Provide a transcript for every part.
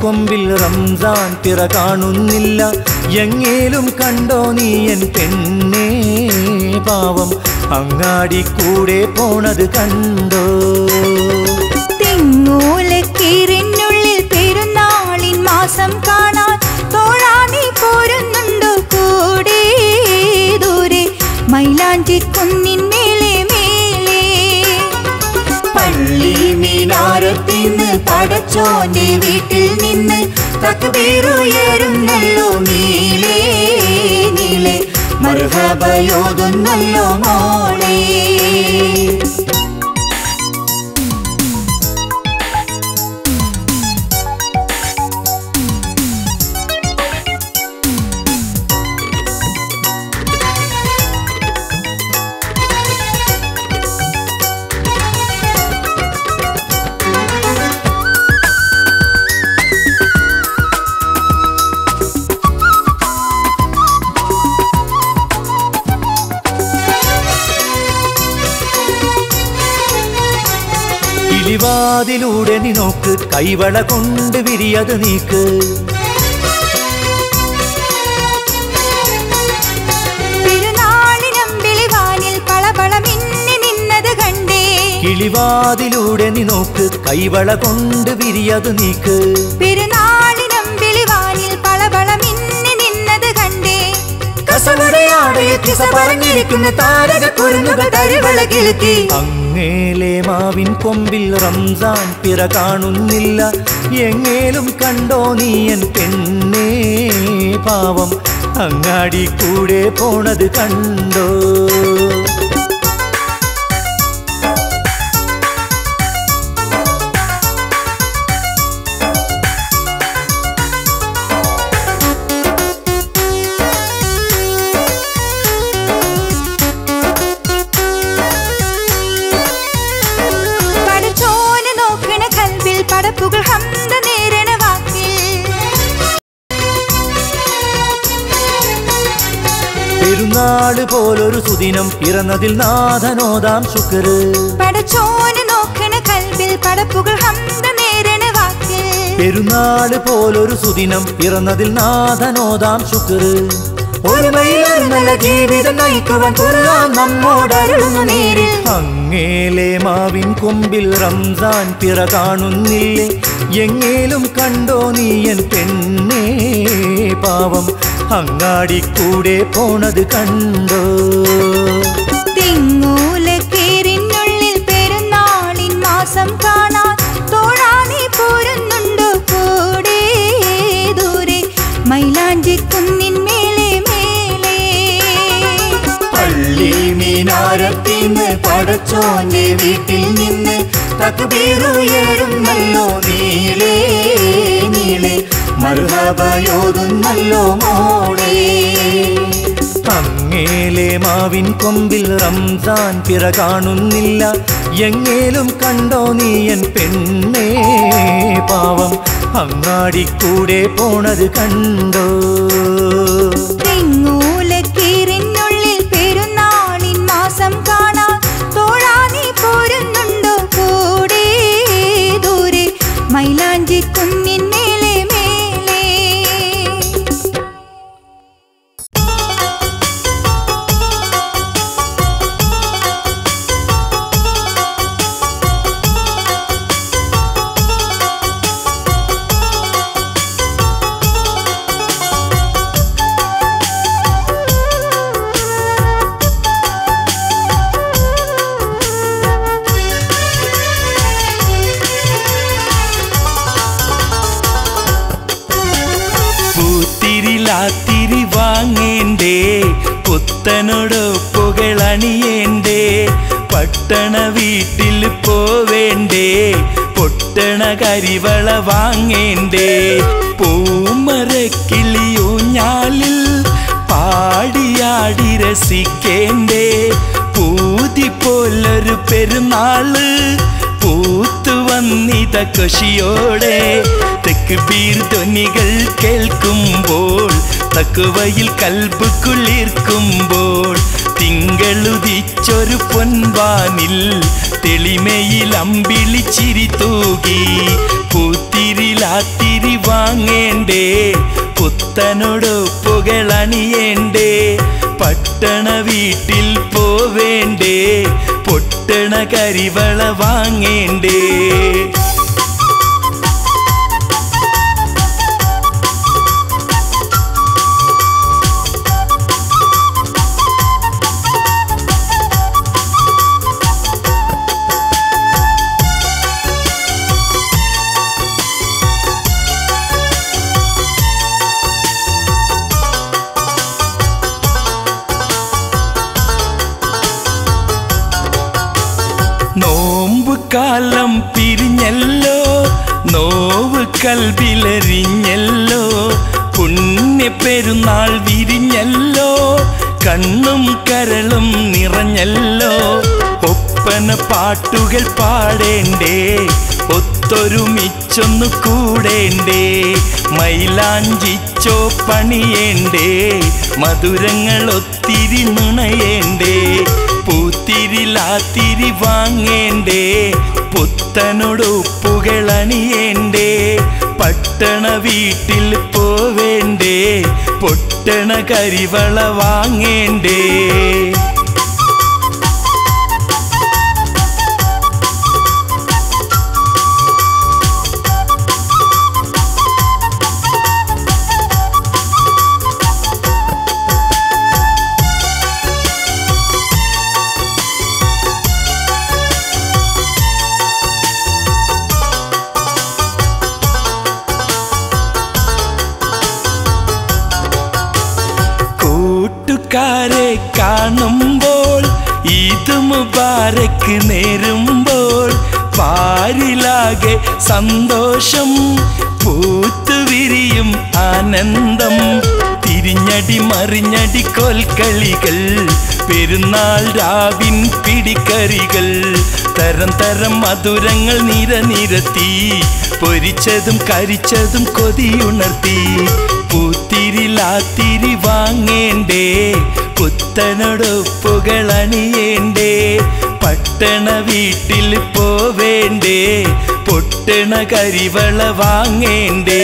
കൊമ്പിൽ റംസാൻ പിറ കാണുന്നില്ല എങ്ങേലും കണ്ടോ നീ എൻ പെണ്ണേ പാവം അങ്ങാടി കൂടെ പോണത് കണ്ടോ തിങ്ങൂലക്കീറിനുള്ളിൽ പെരുന്നാളിൻ മാസം കാണാൻ തോഴാനി പോരുന്നുണ്ടോ കൂടെ ദൂരെ മൈലാഞ്ചി കുന്നിൻ മേലെ മേലെ പള്ളി മീനാരത്തിന്ന് പടച്ചോന്റെ വീട്ടിൽ നിന്ന് തക്ബീറുയരുന്നല്ലോ നീലേ നീലേ മർഹബയോതുന്നല്ലോ മോളേ കിളിവാതിലൂടെ നീ നോക്ക് കൈവള കൊണ്ട് വിരിയത് നീക്ക് തിരുനാളിനമ്പിളിവാനിൽ പളപള മിന്നി നിന്നത് കണ്ടേ കിളിവാതിലൂടെ നീ നോക്ക് കൈവള കൊണ്ട് വിരിയത് നീക്ക് പെരുന്നാളിനമ്പിളിവാനിൽ പളപള മിന്നി നിന്നത് കണ്ടേ കസവടയാടയെ കിസ പറഞ്ഞിരിക്കുന്ന താരക കുരുന്നുകൾ തരിവള കിളുക്കി അങ്ങേലെ മാവിൻ കൊമ്പിൽ റംസാൻ പിറ കാണുന്നില്ല എങ്ങേലും കണ്ടോ നീ എൻ പെണ്ണേ പാവം അങ്ങാടി കൂടെ പോണത് കണ്ടോ പടച്ചോന് നോക്കണ കൽവിൽ പടപ്പുകൾ ഹന്ത നേരണ വാക്കിൽ പെരുന്നാള് പോലൊരു സുദിനം പിറന്നതിൽ നാഥനോദാം ശുക്ര് പടച്ചോന് നോക്കണ കൽവിൽ പടപ്പുകൾ ഹന്ത നേരണ വാക്കിൽ പെരുന്നാള് പോലൊരു സുദിനം പിറന്നതിൽ നാഥനോദാം ശുക്ര് ഒരുമയിലൊരു നല്ല ജീവിതം നയിക്കുവാൻ ഖുർആൻ നമ്മോടരുളുന്നു നേരിൽ അങ്ങേലെ മാവിൻ കൊമ്പിൽ റംസാൻ പിറ കാണുന്നില്ലേ എങ്ങേലും കണ്ടോ നീ എൻ പെണ്ണേ പാവം അങ്ങാടി കൂടെ പോണത് കണ്ടോ തിങ്ങൂലക്കേറിനുള്ളിൽ പെരുന്നാളിൻ മാസം കാണാൻ തോഴാനി പോരുന്നുണ്ടോ കൂടെ ദൂരെ മൈലാഞ്ചി കുന്നിൻ മേലെ മേലെ പള്ളി മീനാരത്തിന്ന് പടച്ചോന്റെ വീട്ടിൽ നിന്ന് തക്ബീറുയരുന്നല്ലോ നീലേ നീലേ മർഹബയോതുന്നല്ലോ മോളേ അങ്ങേലെ മാവിൻ കൊമ്പിൽ റംസാൻ പിറ കാണുന്നില്ല എങ്ങേലും കണ്ടോ നീ എൻ പെണ്ണേ പാവം അങ്ങാടി കൂടെ പോണത് കണ്ടോ തിങ്ങൂലക്കീറിനുള്ളിൽ പെരുന്നാളിൻ മാസം കാണാൻ തോഴാനി പോരുന്നുണ്ടോ കൂടെ ദൂരെ മൈലാഞ്ചി കുന്നിൻ മേലെ മേലെ പൂത്തിരിലാത്തിരി വാങ്ങേണ്ടേ പുത്തനൊടൊപ്പുകളണിയേണ്ടേ പട്ടണ വീട്ടിൽ പോവേണ്ടേ പൊട്ടണ കരിവള വാങ്ങേണ്ടേ പൂമരക്കിളിയൂഞ്ഞാലിൽ പാടിയാടി രസിക്കേണ്ടേ പൂതി പോലൊരു പെരുന്നാള് പൂത്തു വന്നിത കൊഷിയോടെ തെക്ക് ബീർ ധ്വനികൾ കേൾക്കുമ്പോൾ തക്കുവയിൽ കൽബ് കുളിർക്കുമ്പോൾ തിങ്കളുദിച്ചൊരു പൊൻവാനിൽ തെളിമയിൽ അമ്പിളിച്ചിരി തൂകി പൂത്തിരിലാത്തിരി വാങ്ങേണ്ടേ പുത്തനൊടൊപ്പുകളണിയേണ്ടേ പട്ടണ വീട്ടിൽ പോവേണ്ടേ പൊട്ടണ കരിവള വാങ്ങേണ്ടേ നോമ്പ് കാലം പിരിഞ്ഞല്ലോ നോവ് കൽവിലെറിഞ്ഞല്ലോ പുണ്യ പെരുന്നാൾ വിരിഞ്ഞല്ലോ കണ്ണും കരളും നിറഞ്ഞല്ലോ ഒപ്പന പാട്ടുകൾ പാടേണ്ടേ ഒത്തൊരുമിച്ചൊന്നു കൂടേണ്ടേ മൈലാഞ്ചിച്ചോ പണിയേണ്ടേ മധുരങ്ങൾ ഒത്തിരി നുണയേണ്ടേ പൂത്തിരിലാത്തിരി വാങ്ങേണ്ടേ പുത്തനൊടുപ്പുകൾ അണിയേണ്ടേ പട്ടണ വീട്ടിൽ പോവേണ്ടേ പൊട്ടണ കരിവള വാങ്ങേണ്ടേ കൂട്ടുകാരെ കാണുമ്പോൾ ഈദ് മുബാരക്ക് നേരുമ്പോൾ പാരിലാകെ സന്തോഷം പൂത്തുവിരിയും ആനന്ദം തിരിഞ്ഞടി മറിഞ്ഞടി കോൽക്കളികൾ പെരുന്നാൾ രാവിൻ പിടിക്കറികൾ തരം തരം മധുരങ്ങൾ നിരനിരത്തി പൊരിച്ചതും കരിച്ചതും കൊതിയുണർത്തി പൂത്തിരിലാത്തിരി വാങ്ങേണ്ടേ പുത്തനൊടുപ്പുകൾ അണിയേണ്ടേ പട്ടണ വീട്ടിൽ പോവേണ്ടേ പൊട്ടണ കരിവള വാങ്ങേണ്ടേ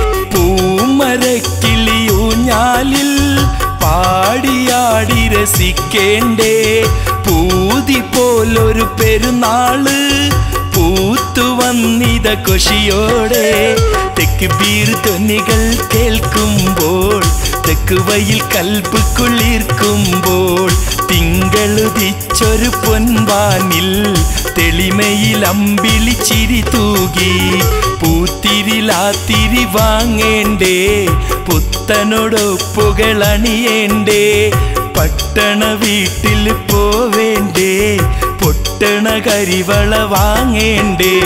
പൂമരക്കിളിയൂഞ്ഞാലിൽ പാടിയാടി രസിക്കേണ്ടേ പൂതി പോലൊരു പെരുന്നാള് പൂത്തു വന്നിത കൊഷിയോടെ തെക്ക് ബീർ ധ്വനികൾ കേൾക്കുമ്പോൾ തെക്കുവയിൽ കൽപ്പ് കുളിർക്കുമ്പോൾ തിങ്കളുദിച്ചൊരു പൊൻവാനിൽ തെളിമയിൽ അമ്പിളിച്ചിരി തൂകി പൂത്തിരിലാത്തിരി വാങ്ങേണ്ടേ പുത്തനൊടൊപ്പുകൾ അണിയേണ്ടേ പട്ടണ വീട്ടിൽ പോവേണ്ടേ പൊട്ടണ കരിവള വാങ്ങേണ്ടേ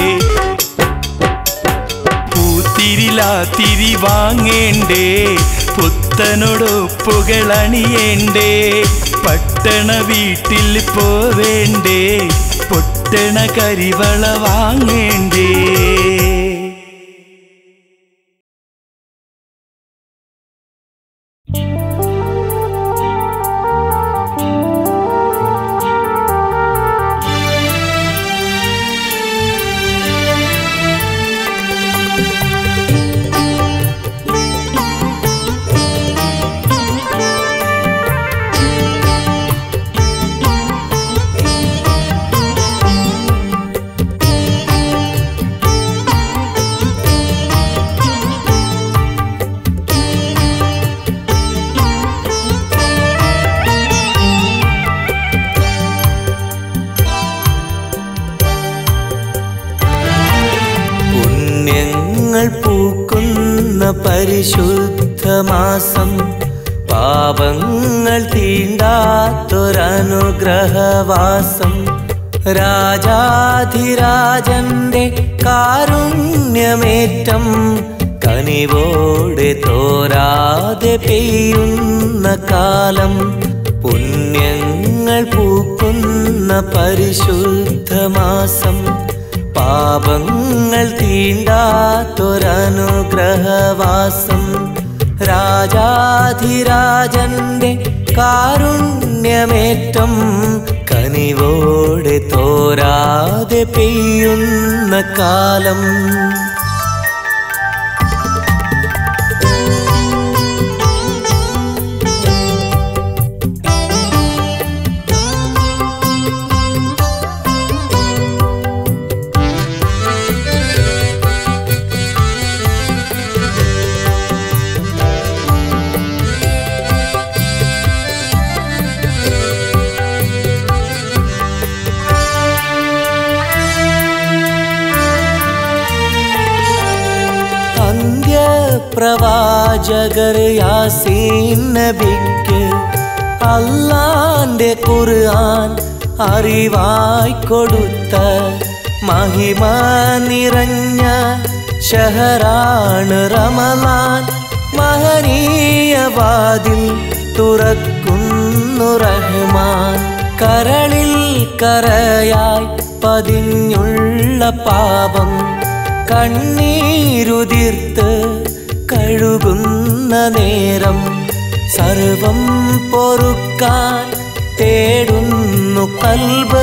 പൂത്തിരിലാത്തിരി വാങ്ങേണ്ടേ പുത്തനൊടൊപ്പുകൾ അണിയേണ്ടേ പട്ടണ വീട്ടിൽ പോവേണ്ടേ പൊട്ടണ കരിവള വാങ്ങേണ്ടേ പുണ്യങ്ങൾ പൂക്കുന്ന പരിശുദ്ധ മാസം പാപങ്ങൾ തീണ്ടാത്തൊരനുഗ്രഹവാസം രാജാധിരാജന്റെ കാരുണ്യമേറ്റം കനിവോടെ തോരാതെ പെയ്യുന്ന കാലം പുണ്യങ്ങൾ പൂക്കുന്ന പരിശുദ്ധ മാസം പാപങ്ങൾ തീണ്ടാത്തൊരനുഗ്രഹവാസം രാജാധിരാജന്റെ കാരുണ്യമേറ്റം കനിവോടെ തോരാതെ പെയ്യുന്ന കാലം അന്ത്യപ്രവാചകർ യാസീൻ നബിക്ക് അല്ലാന്റെ ഖുർആൻ അറിവായി കൊടുത്ത മഹിമ നിറഞ്ഞ ഷഹറാണ് റമലാൻ മഹനീയവാതിൽ തുറക്കുന്നു റഹ്മാൻ കരളിൽ കരയായി പതിഞ്ഞുള്ള പാപം കണ്ണീരുതിർത്ത് കഴുകുന്ന നേരം സർവം പൊറുക്കാൻ തേടുന്നു കൽബ്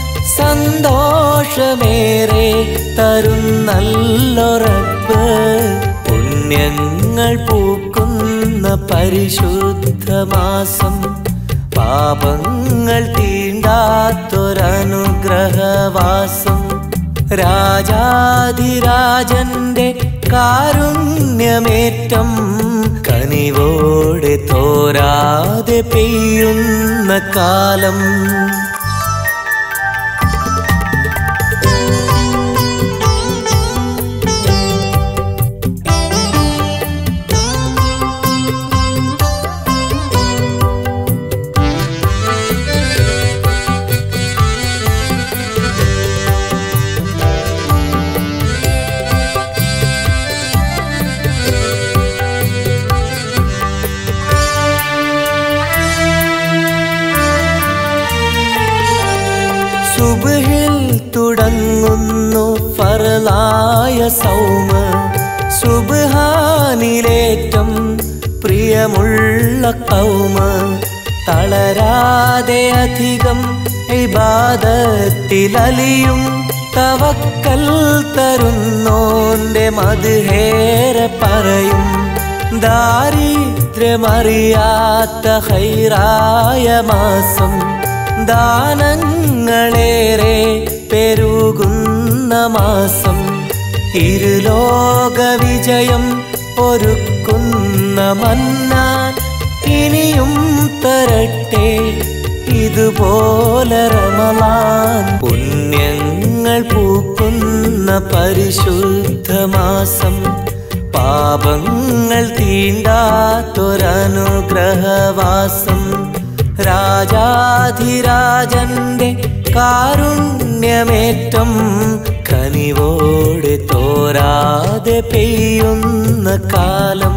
സന്തോഷമേറെ തരുന്നല്ലൊറപ്പ് പുണ്യങ്ങൾ പൂക്കുന്ന പരിശുദ്ധ മാസം പാപങ്ങൾ തീണ്ടാത്തൊരനുഗ്രഹവാസം രാജാധിരാജന്റെ കാരുണ്യമേറ്റം കനിവോടെ തോരാതെ പെയ്യുന്ന കാലം സുബഹിൽ തുടങ്ങുന്നു ഫറലായ സൗമ സുബഹാനിലേറ്റം പ്രിയമുള്ള കൗമ തളരാതെ അധികം ഇബാദത്തിലലിയും തവക്കൽ തരുന്നോന്റെ മധുഹേറെ പറയും ദാരിദ്ര്യമറിയാത്ത ഹൈറായ മാസം ദാനങ്ങളേറെ പെരുകുന്ന മാസം ഇരുലോക വിജയം ഒരുക്കുന്ന മന്നാൻ ഇനിയും തരട്ടെ ഇതുപോലെ റമലാൻ പുണ്യങ്ങൾ പൂക്കുന്ന പരിശുദ്ധ മാസം പാപങ്ങൾ തീണ്ടാത്തൊരനുഗ്രഹവാസം രാജാധിരാജന്റെ കാരുണ്യമേറ്റം കനിവോടെ തോരാതെ പെയ്യുന്ന കാലം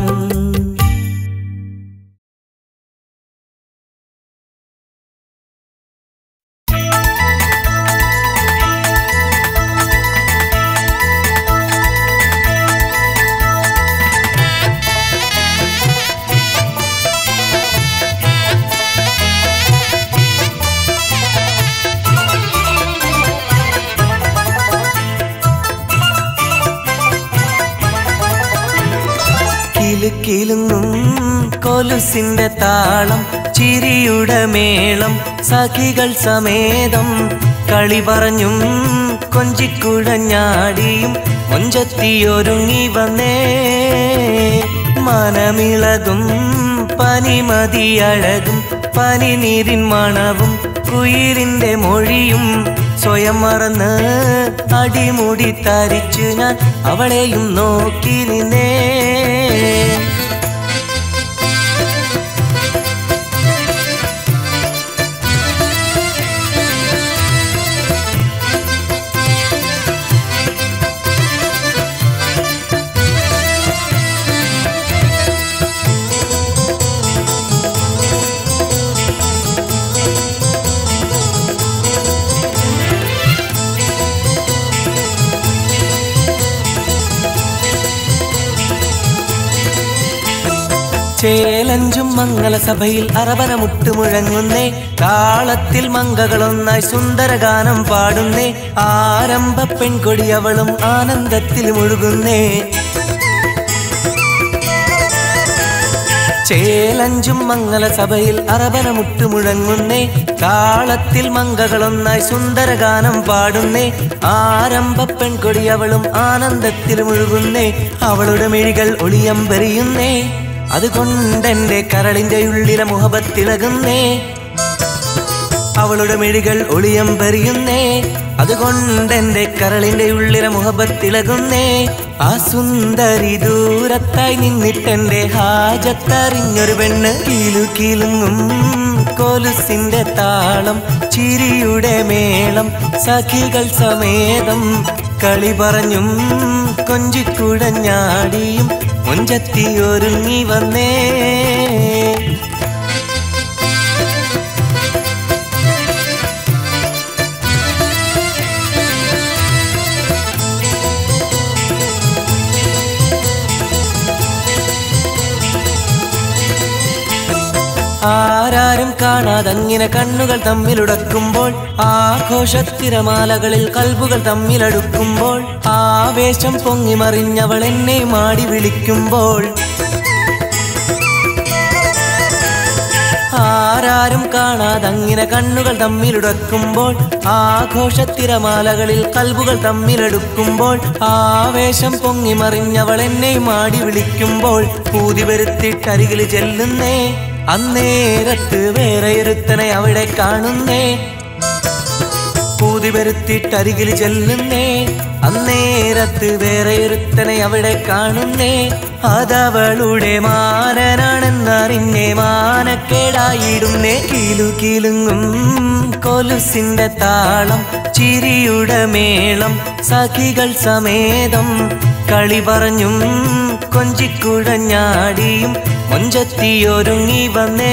കിലുക്കിലുങ്ങും കൊലുസിന്റെ താളം ചിരിയുടെ മേളം സഖികൾ സമേതം കളി പറഞ്ഞും കൊഞ്ചിക്കുഴഞ്ഞാടിയും മൊഞ്ചത്തിയൊരുങ്ങി വന്നേ മനമിളകും പനിമതിയഴകും പനിനീരിൻ മണവും കുയിലിന്റെ മൊഴിയും സ്വയം മറന്ന് അടിമുടി തരിച്ചു ഞാൻ അവളെയും നോക്കി നിന്നേ ചേലഞ്ചും മംഗലസഭയിൽ അറബന മുട്ടുമുഴങ്ങുന്നേ താളത്തിൽ മങ്കകളൊന്നായി സുന്ദരഗാനം പാടുന്നേ ആരംഭ പെൺകൊടി അവളും ആനന്ദത്തിൽ മുഴുകുന്നേ ചേലഞ്ചും മംഗലസഭയിൽ അറബന മുട്ടുമുഴങ്ങുന്നേ താളത്തിൽ മങ്കകളൊന്നായി സുന്ദരഗാനം പാടുന്നേ ആരംഭ പെൺകൊടി അവളും ആനന്ദത്തിൽ മുഴുകുന്നേ അവളുടെ മിഴികൾ ഒളിയമ്പെറിയുന്നേ അതുകൊണ്ടെന്റെ കരളിന്റെ ഉള്ളിലെ മുഹബത്തിളകുന്നേ അവളുടെ മിഴികൾ ഒളിയമ്പെറിയുന്നേ അതുകൊണ്ടെന്റെ കരളിന്റെ ഉള്ളിലെ മുഹബത്തിളകുന്നേ ആ സുന്ദരി ദൂരത്തായി നിന്നിട്ടെന്റെ ഹാജത്തറിഞ്ഞൊരു പെണ്ണ് കീലു കീലുങ്ങും കോലുസിന്റെ താളം ചിരിയുടെ മേളം സഖികൾ സമേതം കളി പറഞ്ഞും കൊഞ്ചിക്കുഴഞ്ഞാടിയും മുഞ്ചത്തി ഒരുങ്ങി വന്നേ ആരാരും കാണാതങ്ങിനെ കണ്ണുകൾ തമ്മിലുടക്കുമ്പോൾ ആഘോഷത്തിരമാലകളിൽ കൽബുകൾ തമ്മിലടുക്കുമ്പോൾ ആവേശം പൊങ്ങി മറിഞ്ഞവൾ എന്നെ മാടി വിളിക്കുമ്പോൾ ആരാരും കാണാതങ്ങിനെ കണ്ണുകൾ തമ്മിലുടക്കുമ്പോൾ ആഘോഷത്തിരമാലകളിൽ കൽബുകൾ തമ്മിലെടുക്കുമ്പോൾ ആവേശം പൊങ്ങി മറിഞ്ഞവൾ എന്നെ മാടി വിളിക്കുമ്പോൾ പൂതി വരുത്തിട്ടരികിൽ ചെല്ലുന്നേ അന്നേരത്ത് വേറെ ഒരുത്തനെ അവിടെ കാണുന്നേ പൂതി വരുത്തിട്ടരികിൽ ചെല്ലുന്നേ അന്നേരത്ത് വേറെ ഒരുത്തനെ അവിടെ കാണുന്നേ അതവളുടെ മാനനാണെന്നറിഞ്ഞേ മാനക്കേടായിടുന്നേ കീലു കീലുങ്ങും കൊലുസിന്റെ താളം ചിരിയുടെ മേളം സഖികൾ സമേതം കളി പറഞ്ഞും കൊഞ്ചിക്കുഴഞ്ഞാടിയും മൊഞ്ചത്തിയൊരുങ്ങി വന്നേ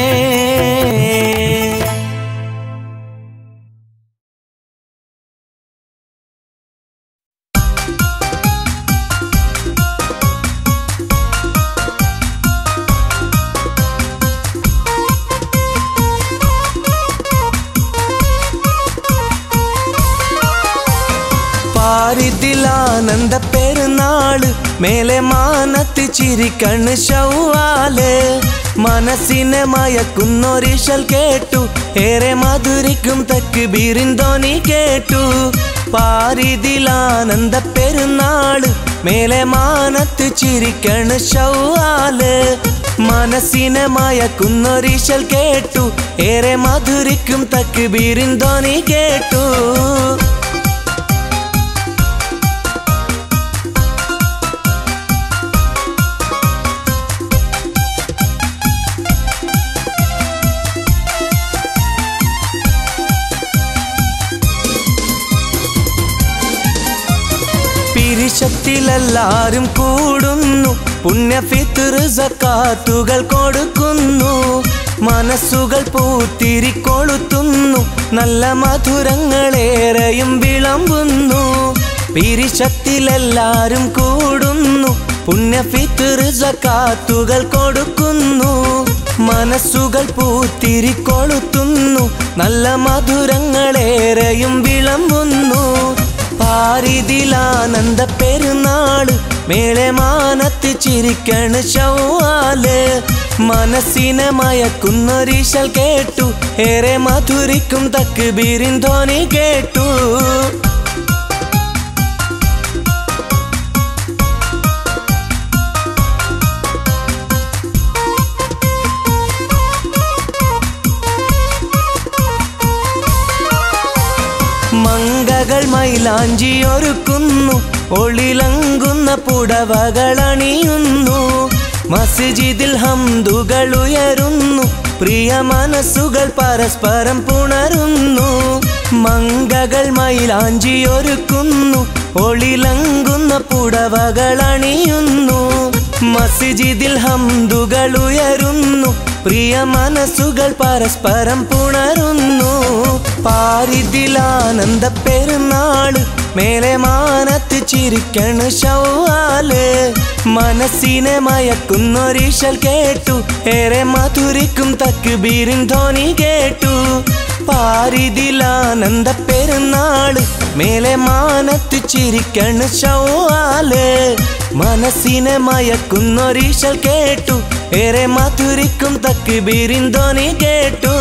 പാരിതിലാനന്ദ പെരുന്നാള് മേലെ മാനത്ത് ചിരിക്കണ് ഷൗവാല് മനസ്സിനെ മയക്കുന്നൊരിശൽ കേട്ടു ഏറെ മധുരിക്കും തക്ക് ബീറിന്തോനി കേട്ടു പാരിതിലാനന്ദ പെരുന്നാള് മേലെ മാനത്ത് ചിരിക്കണ് ഷൗവാല് മനസ്സിനെ മയക്കുന്നൊരിശൽ കേട്ടു ഏറെ മധുരിക്കും തക്ക് ബീറിന്തോനി കേട്ടു പിരിശത്തിലെല്ലാരും കൂടുന്നു പുണ്യഫിത്തുർ സക്കാത്തുകൾ കൊടുക്കുന്നു മനസ്സുകൾ പൂത്തിരിക്കൊളുത്തുന്നു നല്ല മധുരങ്ങളേറെയും വിളമ്പുന്നു പിരിശത്തിലെല്ലാരും കൂടുന്നു പുണ്യഫിത്തുർ സക്കാത്തുകൾ കൊടുക്കുന്നു മനസ്സുകൾ പൂത്തിരിക്കൊളുത്തുന്നു നല്ല മധുരങ്ങളേറെയും വിളമ്പുന്നു പാരിതിലാനന്ദ പെരുന്നാള് മേളെ മാനത്ത് ചിരിക്കണ് ഷൗവാല് മനസ്സിനെ മയക്കുന്നൊരീശൽ കേട്ടു ഏറെ മധുരിക്കും തക്ക് ബീരിൻ ധ്വനി കേട്ടു മങ്കകൾ മൈലാഞ്ചി ഒരുക്കുന്നു ഒളിലങ്കുന്ന പുടവകളണിയുന്നു മസ്ജിദിൽ ഹംദുകൾ ഉയരുന്നു പ്രിയ മനസ്സുകൾ പരസ്പരം പുണരുന്നു മങ്കകൾ മൈലാഞ്ചി ഒരുക്കുന്നു ഒളിലങ്കുന്ന പുടവകളണിയുന്നു മസ്ജിദിൽ ഹംദുകൾ ഉയരുന്നു പ്രിയ മനസ്സുകൾ പരസ്പരം പുണരുന്നു പാരിതിലാനന്ദ പെരുന്നാള് മേലെ മാനത്ത് ചിരിക്കണ് ഷൗവാല് മനസ്സിനെ മയക്കുന്നൊരീശൽ കേട്ടു ഏറെ മധുരിക്കും തക്ബീരിൻ ധ്വനി കേട്ടു പാരിതിലാനന്ദ പെരുന്നാള് മേലെ മാനത്ത് ചിരിക്കണ് ഷൗവാല് മനസ്സിനെ മയക്കുന്നൊരീശൽ കേട്ടു ഏറെ മധുരിക്കും തക്ബീരിൻ ധ്വനി കേട്ടു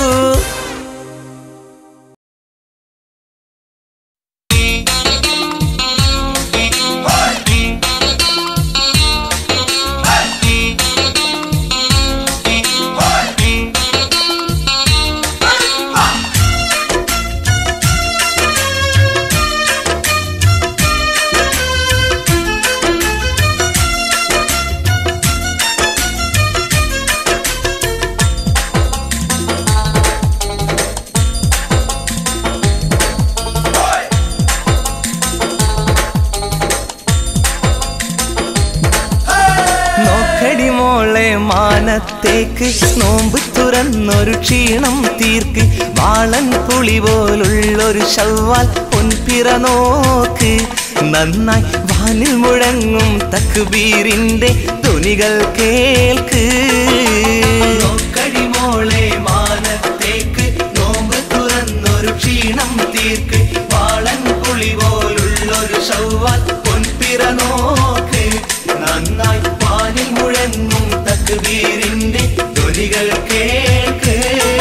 നോക്കടി മോളെ മാനത്തേക്ക് നോമ്പ് തുറന്നൊരു ക്ഷീണം തീർക്ക് വാളൻ പുളി പോലുള്ളൊരു ശവ്വാൽ പൊൻപിറ നോക്ക് നന്നായി വാനിൽ മുഴങ്ങും തക്ബീരിന്റെ തുണികൾ കേൾക്ക് നോക്കടി മോളെ മാനത്തേക്ക് നോമ്പ് തുറന്നൊരു ക്ഷീണം തീർക്ക് വാളൻ പുളി പോലുള്ളൊരു ശവ്വാൽ പൊൻപിറ നോക്ക് നന്നായി പാലിൽ മുഴങ്ങും തക്ബീരിന്റെ ധ്വനികൾ കേൾക്ക്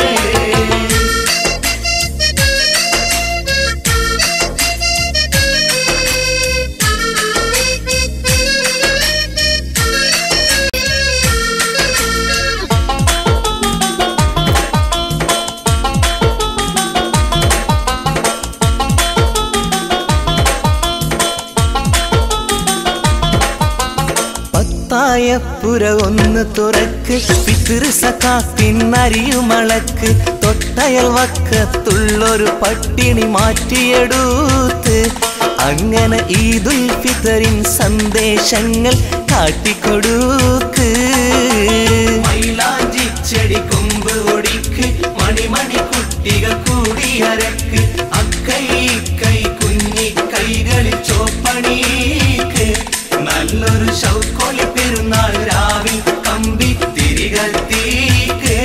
പത്തായ പുര ഒന്ന് തുറക്ക് പിതൃ സഖാത്തിനരിയുമളക്ക് തൊട്ടയൽ വക്കത്തുള്ളൊരു പട്ടിണി മാറ്റിയെടുത്ത് അങ്ങനെ ഈദുൽ ഫിത്തറിൻ സന്ദേശങ്ങൾ കാട്ടിക്കൊടുക്ക് മൈലാഞ്ചി ചെടി കൊമ്പ് ഒടിക്ക് മണിമണി കുട്ടികൾ കൂടി അരക്ക് അക്കൈ കൈ കുഞ്ഞി കൈകളിൽ ചോപ്പണീക്ക് നല്ലൊരു ശൗക്കോലി പെരുന്നാൾ രാവിൽ കമ്പി തിരികൾ തീക്ക്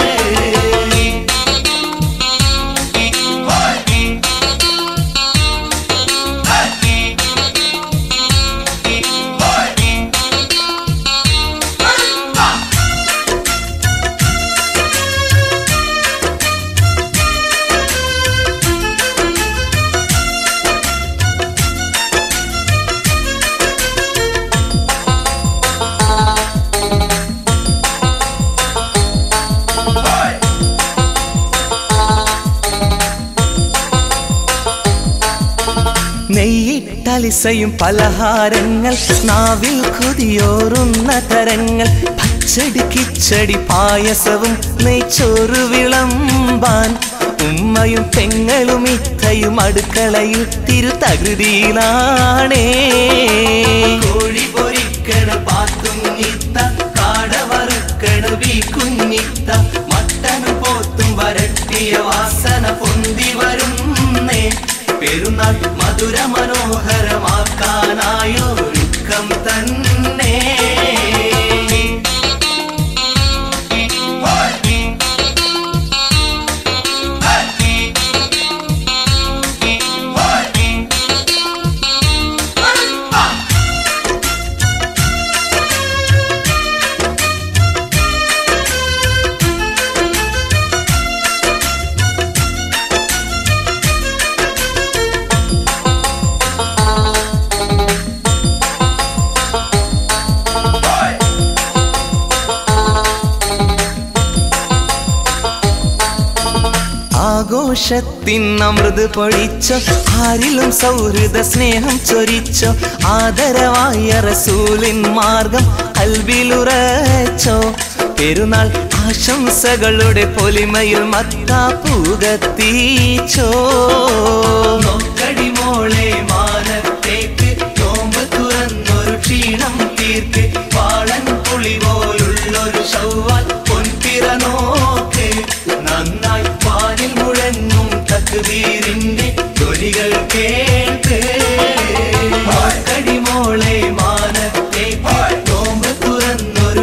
നെയ്യിട്ടലിസയും പലഹാരങ്ങൾ നാവിൽ കൊതിയോറുന്ന തരങ്ങൾ പച്ചടി കിച്ചടി പായസവും നെയ്ച്ചോറ് വിളമ്പാൻ ഉമ്മയും പെങ്ങളും ഇത്തയും അടുക്കളയിൽ തിരുതകൃതിയിലാണേ കോഴി പൊരിക്കണ പാത്തും ഇത്ത കാട വറുക്കണ ബീ കുഞ്ഞിത്ത മട്ടനും പോത്തും വരട്ടിയ വാസന പൊന്തി വരുന്നേ പെരുന്നാൾ മധുര മനോഹരമാക്കാനായൊരുക്കം തന്നെ ആഘോഷത്തിൻ അമൃത് പൊഴിച്ചോ ആരിലും സൗഹൃദ സ്നേഹം ചൊരിച്ചോ ആദരവായ റസൂലിൻ മാർഗം കൽവിലുറച്ചോ പെരുന്നാൾ ആശംസകളുടെ പൊലിമയിൽ മത്താപ്പൂകത്തീച്ചോ നോക്കടി മോളെ മാനത്തേക്ക് നോമ്പ് തുറന്നൊരു ക്ഷീണം തീർക്ക് വാളൻ പുളി പോലുള്ളൊരു ശൗവാൽ പൊൻപിറ നോക്ക് നന്നായി പാലിൽ മുഴങ്ങും തക്ബീരിന്റെ ധ്വനികൾ കേൾക്ക് നോക്കടി മോളെ മാനത്തേക്ക്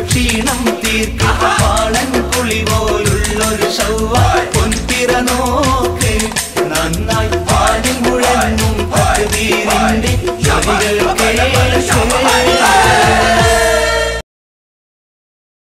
ക്ഷീണം തീർക്കും വാളൻ കുളി പോലുള്ളൊരു ശൗവ പൊൻപിറ നോമ്പ്